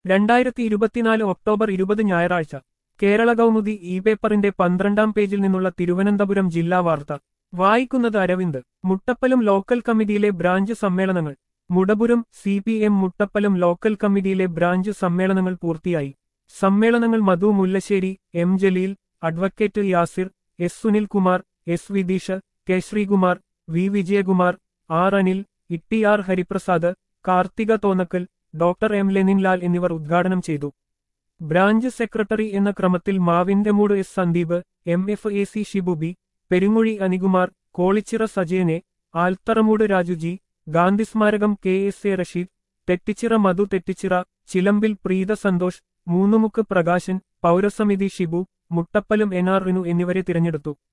രണ്ടായിരത്തി ഇരുപത്തിനാല് ഒക്ടോബർ ഇരുപത് ഞായറാഴ്ച കേരള കൗമുദി ഇ പേപ്പറിന്റെ പന്ത്രണ്ടാം പേജിൽ നിന്നുള്ള തിരുവനന്തപുരം ജില്ലാ വാർത്ത വായിക്കുന്നത് അരവിന്ദ് മുട്ടപ്പലം ലോക്കൽ കമ്മിറ്റിയിലെ ബ്രാഞ്ച് സമ്മേളനങ്ങൾ Mudapuram C P M Muttappalam local കമ്മിറ്റിയിലെ ബ്രാഞ്ച് സമ്മേളനങ്ങൾ പൂർത്തിയായി സമ്മേളനങ്ങൾ Madhu Mullassery M Jaleel advocate Yasir S Sunilkumar S Vidheesh K Sreekumar V Vijayakumar R Anil Itty R Hariprasad Karthika Thonnakkal doctor M Leninlal എന്നിവർ ഉദ്ഘാടനം ചെയ്തു ബ്രാഞ്ച് സെക്രട്ടറി എന്ന ക്രമത്തിൽ Mavindamoodu S Sandeep M F A C Shibubi Perunguzhi Anikumar Kolichira സജയനെ Altharamoodu Rajuji Gandhi Smarakam K S A Rasheed Thettichira Madhu Thettichira Chilambil Preetha Santhosh Moonnumukku Prakashan പൗരസമിതി ഷിബു മുട്ടപ്പലം എൻ ആർ റിനു എന്നിവരെ തിരഞ്ഞെടുത്തു